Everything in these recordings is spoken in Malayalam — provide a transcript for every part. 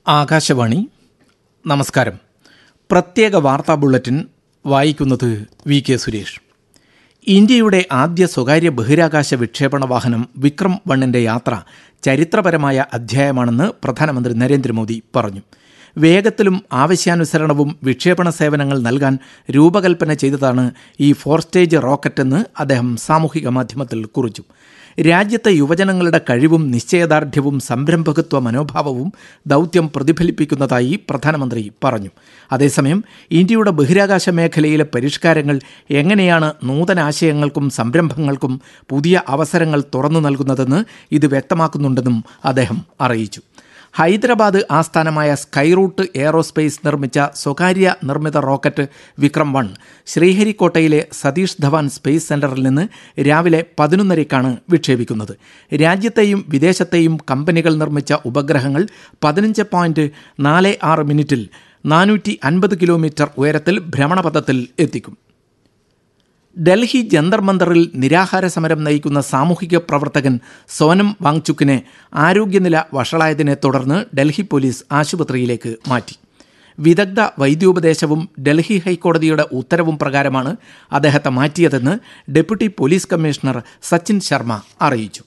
ആകാശവാണി നമസ്കാരം പ്രത്യേക വാർത്താ ബുള്ളറ്റിൻ വായിക്കുന്നത് വി കെ സുരേഷ് ഇന്ത്യയുടെ ആദ്യ സ്വകാര്യ ബഹിരാകാശ വിക്ഷേപണ വാഹനം വിക്രം വണ്ണിന്റെ യാത്ര ചരിത്രപരമായ അധ്യായമാണെന്ന് പ്രധാനമന്ത്രി നരേന്ദ്രമോദി പറഞ്ഞു വേഗത്തിലും ആവശ്യാനുസരണവും വിക്ഷേപണ സേവനങ്ങൾ നൽകാൻ രൂപകൽപ്പന ചെയ്തതാണ് ഈ ഫോർ സ്റ്റേജ് റോക്കറ്റെന്ന് അദ്ദേഹം സാമൂഹിക മാധ്യമത്തിൽ കുറിച്ചു രാജ്യത്തെ യുവജനങ്ങളുടെ കഴിവും നിശ്ചയദാർഢ്യവും സംരംഭകത്വ മനോഭാവവും ദൗത്യം പ്രതിഫലിപ്പിക്കുന്നതായി പ്രധാനമന്ത്രി പറഞ്ഞു അതേസമയം ഇന്ത്യയുടെ ബഹിരാകാശ മേഖലയിലെ പരിഷ്കാരങ്ങൾ എങ്ങനെയാണ് നൂതനാശയങ്ങൾക്കും സംരംഭങ്ങൾക്കും പുതിയ അവസരങ്ങൾ തുറന്നു നൽകുന്നതെന്ന് ഇത് വ്യക്തമാക്കുന്നുണ്ടെന്നും അദ്ദേഹം അറിയിച്ചു ഹൈദരാബാദ് ആസ്ഥാനമായ സ്കൈറൂട്ട് എയറോസ്പേസ് നിർമ്മിച്ച സ്വകാര്യ നിർമ്മിത റോക്കറ്റ് വിക്രം വൺ ശ്രീഹരിക്കോട്ടയിലെ സതീഷ് ധവാൻ സ്പേസ് സെന്ററിൽ നിന്ന് രാവിലെ പതിനൊന്നരയ്ക്കാണ് വിക്ഷേപിക്കുന്നത് രാജ്യത്തെയും വിദേശത്തെയും കമ്പനികൾ നിർമ്മിച്ച ഉപഗ്രഹങ്ങൾ പതിനഞ്ച് പോയിന്റ് നാല് ആറ് മിനിറ്റിൽ നാനൂറ്റി അൻപത് കിലോമീറ്റർ ഉയരത്തിൽ ഭ്രമണപഥത്തിൽ എത്തിക്കും ഡൽഹി ജന്തർ മന്ദറിൽ നിരാഹാര സമരം നയിക്കുന്ന സാമൂഹിക പ്രവർത്തകൻ സോനം വാങ്ചുക്കിനെ ആരോഗ്യനില വഷളായതിനെ തുടർന്ന് ഡൽഹി പോലീസ് ആശുപത്രിയിലേക്ക് മാറ്റി വിദഗ്ധ വൈദ്യോപദേശവും ഡൽഹി ഹൈക്കോടതിയുടെ ഉത്തരവും പ്രകാരമാണ് അദ്ദേഹത്തെ മാറ്റിയതെന്ന് deputy police commissioner Sachin Sharma അറിയിച്ചു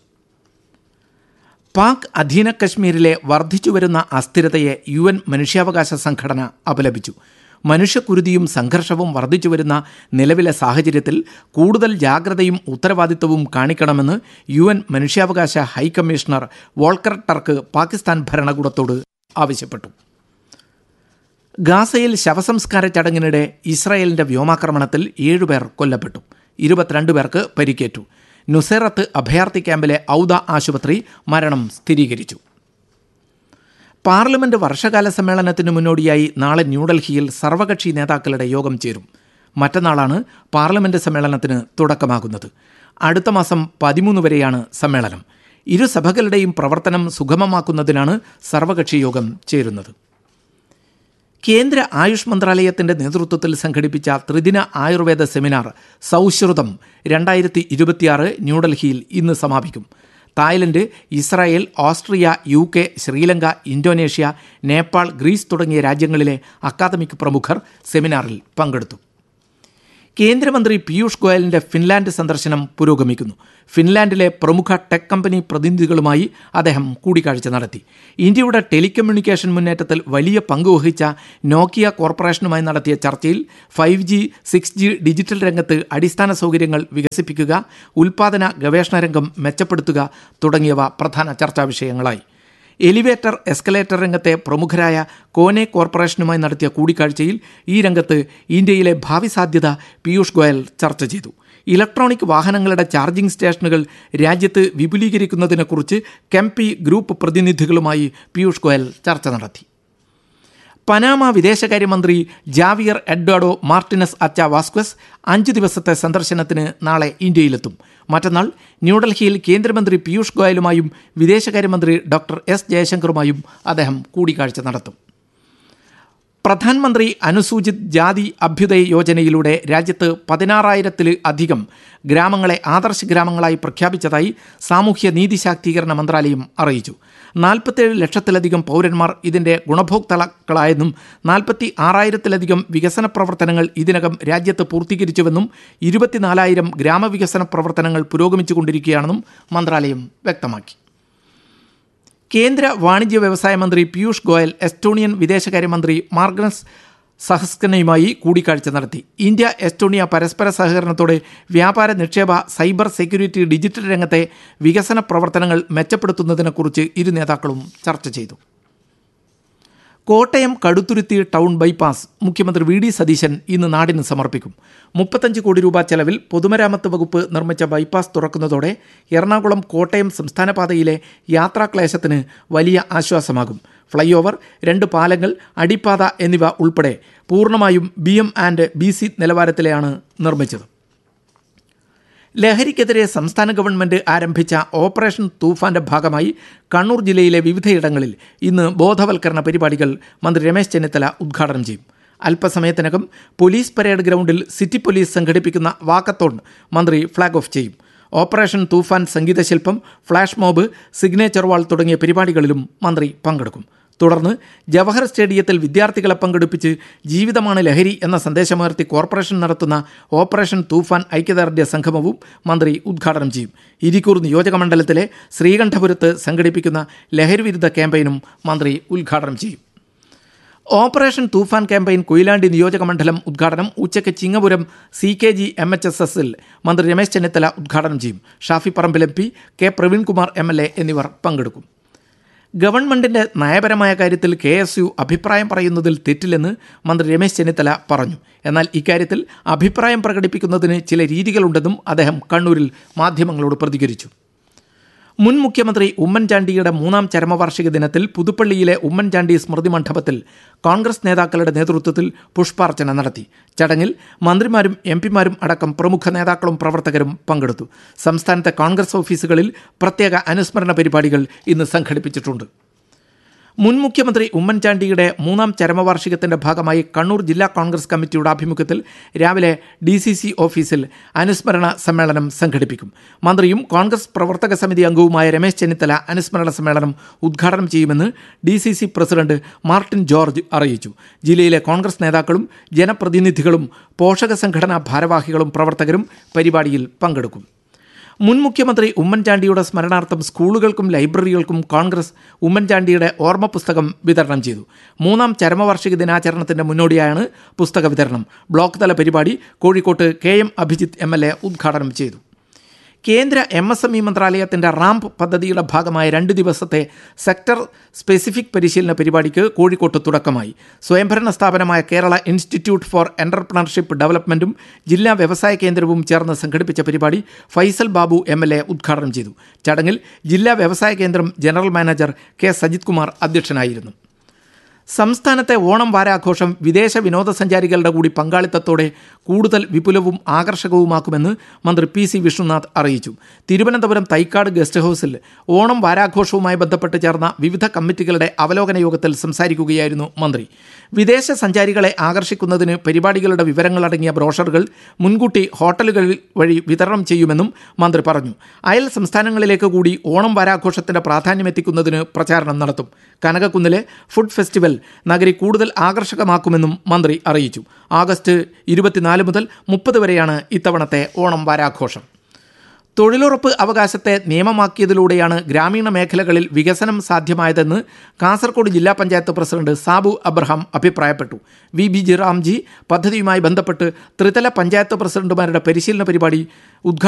പാക് അധീന കശ്മീരിലെ വർദ്ധിച്ചുവരുന്ന അസ്ഥിരതയെ യു എൻ മനുഷ്യാവകാശ സംഘടന അപലപിച്ചു മനുഷ്യക്കുരുതിയും സംഘർഷവും വർദ്ധിച്ചുവരുന്ന നിലവിലെ സാഹചര്യത്തിൽ കൂടുതൽ ജാഗ്രതയും ഉത്തരവാദിത്വവും കാണിക്കണമെന്ന് യു എൻ മനുഷ്യാവകാശ ഹൈക്കമ്മീഷണർ വോൾക്കർ ടർക്ക് പാകിസ്ഥാൻ ഭരണകൂടത്തോട് ആവശ്യപ്പെട്ടു ഗാസയിൽ ശവസംസ്കാര ചടങ്ങിനിടെ ഇസ്രായേലിന്റെ വ്യോമാക്രമണത്തിൽ ഏഴുപേർ കൊല്ലപ്പെട്ടു ഇരുപത്തിരണ്ട് പേർക്ക് പരിക്കേറ്റു നുസേറത്ത് അഭയാർത്ഥി ക്യാമ്പിലെ ഔദ ആശുപത്രി മരണം സ്ഥിരീകരിച്ചു പാർലമെന്റ് വർഷകാല സമ്മേളനത്തിന് മുന്നോടിയായി നാളെ ന്യൂഡൽഹിയിൽ സർവകക്ഷി നേതാക്കളുടെ യോഗം ചേരും മറ്റന്നാളാണ് പാർലമെന്റ് സമ്മേളനത്തിന് തുടക്കമാകുന്നത് അടുത്ത മാസം പതിമൂന്ന് വരെയാണ് സമ്മേളനം ഇരു സഭകളുടെയും പ്രവർത്തനം സുഗമമാക്കുന്നതിനാണ് സർവകക്ഷി യോഗം ചേരുന്നത് കേന്ദ്ര ആയുഷ് മന്ത്രാലയത്തിന്റെ നേതൃത്വത്തിൽ സംഘടിപ്പിച്ച ത്രിദിന ആയുർവേദ സെമിനാർ സൗശ്രുതം രണ്ടായിരത്തി ഇരുപത്തിയാറ് ന്യൂഡൽഹിയിൽ ഇന്ന് സമാപിക്കും Thailand Israel Austria U K Sri Lanka Indonesia Nepal Greece തുടങ്ങിയ രാജ്യങ്ങളിലെ അക്കാദമിക് പ്രമുഖർ സെമിനാറിൽ പങ്കെടുത്തു കേന്ദ്രമന്ത്രി പീയൂഷ് ഗോയലിന്റെ ഫിൻലാൻഡ് സന്ദർശനം പുരോഗമിക്കുന്നു ഫിൻലാൻഡിലെ പ്രമുഖ ടെക് കമ്പനി പ്രതിനിധികളുമായി അദ്ദേഹം കൂടിക്കാഴ്ച നടത്തി ഇന്ത്യയുടെ ടെലികമ്മ്യൂണിക്കേഷൻ മുന്നേറ്റത്തിൽ വലിയ പങ്ക് വഹിച്ച നോക്കിയ കോർപ്പറേഷനുമായി നടത്തിയ ചർച്ചയിൽ five G six G digital രംഗത്ത് അടിസ്ഥാന സൗകര്യങ്ങൾ വികസിപ്പിക്കുക ഉൽപാദന ഗവേഷണ രംഗം മെച്ചപ്പെടുത്തുക തുടങ്ങിയവ പ്രധാന ചർച്ചാ വിഷയങ്ങളായി എലിവേറ്റർ എസ്കലേറ്റർ രംഗത്തെ പ്രമുഖരായ കോനെ കോർപ്പറേഷനുമായി നടത്തിയ കൂടിക്കാഴ്ചയിൽ ഈ രംഗത്ത് ഇന്ത്യയിലെ ഭാവി സാധ്യത പീയൂഷ് ഗോയൽ ചർച്ച ചെയ്തു ഇലക്ട്രോണിക് വാഹനങ്ങളുടെ ചാർജിംഗ് സ്റ്റേഷനുകൾ രാജ്യത്ത് വിപുലീകരിക്കുന്നതിനെക്കുറിച്ച് കെംപി ഗ്രൂപ്പ് പ്രതിനിധികളുമായി പീയൂഷ് ഗോയൽ ചർച്ച നടത്തി പനാമ വിദേശകാര്യമന്ത്രി ജാവിയർ എഡ്വാഡോ മാർട്ടിനസ് അച്ച വാസ്ക്വസ് അഞ്ച് ദിവസത്തെ സന്ദർശനത്തിന് നാളെ ഇന്ത്യയിലെത്തും മറ്റന്നാൾ ന്യൂഡൽഹിയിൽ കേന്ദ്രമന്ത്രി പീയൂഷ് ഗോയലുമായും വിദേശകാര്യമന്ത്രി ഡോക്ടർ എസ് ജയശങ്കറുമായും അദ്ദേഹം കൂടിക്കാഴ്ച നടത്തും പ്രധാനമന്ത്രി അനുസൂചിത് ജാതി അഭ്യുദയ യോജനയിലൂടെ രാജ്യത്ത് പതിനാറായിരത്തിൽ അധികം ഗ്രാമങ്ങളെ ആദർശ ഗ്രാമങ്ങളായി പ്രഖ്യാപിച്ചതായി സാമൂഹ്യ നീതി ശാക്തീകരണ മന്ത്രാലയം അറിയിച്ചു നാൽപ്പത്തേഴ് ലക്ഷത്തിലധികം പൗരന്മാർ ഇതിന്റെ ഗുണഭോക്താക്കളായെന്നും നാൽപ്പത്തി ആറായിരത്തിലധികം വികസന പ്രവർത്തനങ്ങൾ ഇതിനകം രാജ്യത്ത് പൂർത്തീകരിച്ചുവെന്നും ഇരുപത്തിനാലായിരം ഗ്രാമവികസന പ്രവർത്തനങ്ങൾ പുരോഗമിച്ചുകൊണ്ടിരിക്കുകയാണെന്നും മന്ത്രാലയം വ്യക്തമാക്കി കേന്ദ്ര വാണിജ്യ വ്യവസായ മന്ത്രി പീയൂഷ് ഗോയൽ എസ്റ്റോണിയൻ വിദേശകാര്യമന്ത്രി മാർഗനസ് സഹസ്കനയുമായി കൂടിക്കാഴ്ച നടത്തി ഇന്ത്യ എസ്റ്റോണിയ പരസ്പര സഹകരണത്തോടെ വ്യാപാര നിക്ഷേപ സൈബർ സെക്യൂരിറ്റി ഡിജിറ്റൽ രംഗത്തെ വികസന പ്രവർത്തനങ്ങൾ മെച്ചപ്പെടുത്തുന്നതിനെക്കുറിച്ച് ഇരു നേതാക്കളും ചർച്ച ചെയ്തു കോട്ടയം കടുത്തുരുത്തി ടൗൺ ബൈപ്പാസ് മുഖ്യമന്ത്രി വി ഡി സതീശൻ ഇന്ന് നാടിന് സമർപ്പിക്കും മുപ്പത്തഞ്ച് കോടി രൂപ ചെലവിൽ പൊതുമരാമത്ത് വകുപ്പ് നിർമ്മിച്ച ബൈപ്പാസ് തുറക്കുന്നതോടെ എറണാകുളം കോട്ടയം സംസ്ഥാന പാതയിലെ യാത്രാക്ലേശത്തിന് വലിയ ആശ്വാസമാകും ഫ്ലൈ ഓവർ രണ്ട് പാലങ്ങൾ അടിപ്പാത എന്നിവ ഉൾപ്പെടെ പൂർണ്ണമായും B M and B C നിലവാരത്തിലെയാണ് നിർമ്മിച്ചത് ലഹരിക്കെതിരെ സംസ്ഥാന ഗവൺമെന്റ് ആരംഭിച്ച ഓപ്പറേഷൻ തൂഫാന്റെ ഭാഗമായി കണ്ണൂർ ജില്ലയിലെ വിവിധയിടങ്ങളിൽ ഇന്ന് ബോധവൽക്കരണ പരിപാടികൾ മന്ത്രി രമേശ് ചെന്നിത്തല ഉദ്ഘാടനം ചെയ്യും അല്പസമയത്തിനകം പോലീസ് പരേഡ് ഗ്രൗണ്ടിൽ സിറ്റി പോലീസ് സംഘടിപ്പിക്കുന്ന വാക്കത്തോൺ മന്ത്രി ഫ്ളാഗ് ഓഫ് ചെയ്യും ഓപ്പറേഷൻ തൂഫാൻ സംഗീതശില്പം ഫ്ലാഷ് മോബ് സിഗ്നേച്ചർ വാൾ തുടങ്ങിയ പരിപാടികളിലും മന്ത്രി പങ്കെടുക്കും തുടർന്ന് ജവഹർ സ്റ്റേഡിയത്തിൽ വിദ്യാർത്ഥികളെ പങ്കെടുപ്പിച്ച് ജീവിതമാണ് ലഹരി എന്ന സന്ദേശമുയർത്തി കോർപ്പറേഷൻ നടത്തുന്ന ഓപ്പറേഷൻ തൂഫാൻ ഐക്യദാർഢ്യ സംഗമവും മന്ത്രി ഉദ്ഘാടനം ചെയ്യും ഇരിക്കൂർ നിയോജക മണ്ഡലത്തിലെ ശ്രീകണ്ഠപുരത്ത് സംഘടിപ്പിക്കുന്ന ലഹരി വിരുദ്ധ ക്യാമ്പയിനും മന്ത്രി ഉദ്ഘാടനം ചെയ്യും ഓപ്പറേഷൻ തൂഫാൻ ക്യാമ്പയിൻ കൊയിലാണ്ടി നിയോജക മണ്ഡലം ഉദ്ഘാടനം ഉച്ചയ്ക്ക് Chingapuram C K G M H S എസിൽ മന്ത്രി രമേശ് ചെന്നിത്തല ഉദ്ഘാടനം ചെയ്യും Shafi Parambil M P K Praveen Kumar M L A എന്നിവർ പങ്കെടുക്കും ഗവൺമെന്റിന്റെ നയപരമായ കാര്യത്തിൽ കെ എസ് യു അഭിപ്രായം പറയുന്നതിൽ തെറ്റില്ലെന്ന് മന്ത്രി രമേശ് ചെന്നിത്തല പറഞ്ഞു എന്നാൽ ഇക്കാര്യത്തിൽ അഭിപ്രായം പ്രകടിപ്പിക്കുന്നതിന് ചില രീതികളുണ്ടെന്നും അദ്ദേഹം കണ്ണൂരിൽ മാധ്യമങ്ങളോട് പ്രതികരിച്ചു മുൻ മുഖ്യമന്ത്രി ഉമ്മൻചാണ്ടിയുടെ മൂന്നാം ചരമവാർഷിക ദിനത്തിൽ പുതുപ്പള്ളിയിലെ ഉമ്മൻചാണ്ടി സ്മൃതി മണ്ഡപത്തിൽ കോൺഗ്രസ് നേതാക്കളുടെ നേതൃത്വത്തിൽ പുഷ്പാർച്ചന നടത്തി ചടങ്ങിൽ മന്ത്രിമാരും എം പിമാരും അടക്കം പ്രമുഖ നേതാക്കളും പ്രവർത്തകരും പങ്കെടുത്തു സംസ്ഥാനത്തെ കോൺഗ്രസ് ഓഫീസുകളിൽ പ്രത്യേക അനുസ്മരണ പരിപാടികൾ ഇന്ന് സംഘടിപ്പിച്ചിട്ടുണ്ട് മുൻ മുഖ്യമന്ത്രി ഉമ്മൻചാണ്ടിയുടെ മൂന്നാം ചരമവാർഷികത്തിന്റെ ഭാഗമായി കണ്ണൂർ ജില്ലാ കോൺഗ്രസ് കമ്മിറ്റിയുടെ ആഭിമുഖ്യത്തിൽ രാവിലെ ഡി സി സി ഓഫീസിൽ അനുസ്മരണ സമ്മേളനം സംഘടിപ്പിക്കും മന്ത്രിയും കോൺഗ്രസ് പ്രവർത്തക സമിതി അംഗവുമായ രമേശ് ചെന്നിത്തല അനുസ്മരണ സമ്മേളനം ഉദ്ഘാടനം ചെയ്യുമെന്ന് D C C president Martin George അറിയിച്ചു ജില്ലയിലെ കോൺഗ്രസ് നേതാക്കളും ജനപ്രതിനിധികളും പോഷക സംഘടനാ ഭാരവാഹികളും പ്രവർത്തകരും പരിപാടിയിൽ പങ്കെടുക്കും മുൻ മുഖ്യമന്ത്രി ഉമ്മൻചാണ്ടിയുടെ സ്മരണാർത്ഥം സ്കൂളുകൾക്കും ലൈബ്രറികൾക്കും കോൺഗ്രസ് ഉമ്മൻചാണ്ടിയുടെ ഓർമ്മ പുസ്തകം വിതരണം ചെയ്തു മൂന്നാം ചരമവാർഷിക ദിനാചരണത്തിന്റെ മുന്നോടിയായാണ് പുസ്തക വിതരണം ബ്ലോക്ക് തല പരിപാടി കോഴിക്കോട്ട് K M Abhijith M L A ഉദ്ഘാടനം ചെയ്തു കേന്ദ്ര എം എസ് എം ഇ മന്ത്രാലയത്തിൻ്റെ റാംപ് പദ്ധതിയുടെ ഭാഗമായ രണ്ട് ദിവസത്തെ സെക്ടർ സ്പെസിഫിക് പരിശീലന പരിപാടിക്ക് കോഴിക്കോട്ട് തുടക്കമായി സ്വയംഭരണ സ്ഥാപനമായ കേരള ഇൻസ്റ്റിറ്റ്യൂട്ട് ഫോർ എൻ്റർപ്രണർഷിപ്പ് ഡെവലപ്മെൻറ്റും ജില്ലാ വ്യവസായ കേന്ദ്രവും ചേർന്ന് സംഘടിപ്പിച്ച പരിപാടി Faisal Babu M L A ഉദ്ഘാടനം ചെയ്തു ചടങ്ങിൽ ജില്ലാ വ്യവസായ കേന്ദ്രം general manager K Sajith Kumar അധ്യക്ഷനായിരുന്നു സംസ്ഥാനത്തെ ഓണം വാരാഘോഷം വിദേശ വിനോദസഞ്ചാരികളുടെ കൂടി പങ്കാളിത്തത്തോടെ കൂടുതൽ വിപുലവും ആകർഷകവുമാക്കുമെന്ന് മന്ത്രി പി സി വിഷ്ണുനാഥ് അറിയിച്ചു തിരുവനന്തപുരം തൈക്കാട് ഗസ്റ്റ് ഹൗസിൽ ഓണം വാരാഘോഷവുമായി ബന്ധപ്പെട്ട് ചേർന്ന വിവിധ കമ്മിറ്റികളുടെ അവലോകന യോഗത്തിൽ സംസാരിക്കുകയായിരുന്നു മന്ത്രി വിദേശ സഞ്ചാരികളെ ആകർഷിക്കുന്നതിന് പരിപാടികളുടെ വിവരങ്ങളടങ്ങിയ ബ്രോഷറുകൾ മുൻകൂട്ടി ഹോട്ടലുകളിൽ വഴി വിതരണം ചെയ്യുമെന്നും മന്ത്രി പറഞ്ഞു അയൽ സംസ്ഥാനങ്ങളിലേക്ക് കൂടി ഓണം വാരാഘോഷത്തിന്റെ പ്രാധാന്യം എത്തിക്കുന്നതിന് പ്രചാരണം നടത്തും കനകക്കുന്നിലെ ഫുഡ് ഫെസ്റ്റിവൽ നഗരി കൂടുതൽ ആകർഷകമാക്കുമെന്നും മന്ത്രി അറിയിച്ചു ആഗസ്റ്റ് ഇരുപത്തിനാല് മുതൽ മുപ്പത് വരെയാണ് ഇത്തവണത്തെ ഓണം വാരാഘോഷം തൊഴിലുറപ്പ് അവകാശത്തെ നിയമമാക്കിയതിലൂടെയാണ് ഗ്രാമീണ മേഖലകളിൽ വികസനം സാധ്യമായതെന്ന് കാസർഗോഡ് ജില്ലാ പഞ്ചായത്ത് പ്രസിഡന്റ് സാബു അബ്രഹാം അഭിപ്രായപ്പെട്ടു വി ബി ജി റാംജി പദ്ധതിയുമായി ബന്ധപ്പെട്ട് ത്രിതല പഞ്ചായത്ത് പ്രസിഡന്റുമാരുടെ പരിശീലന പരിപാടി ഉദ്ഘാടനം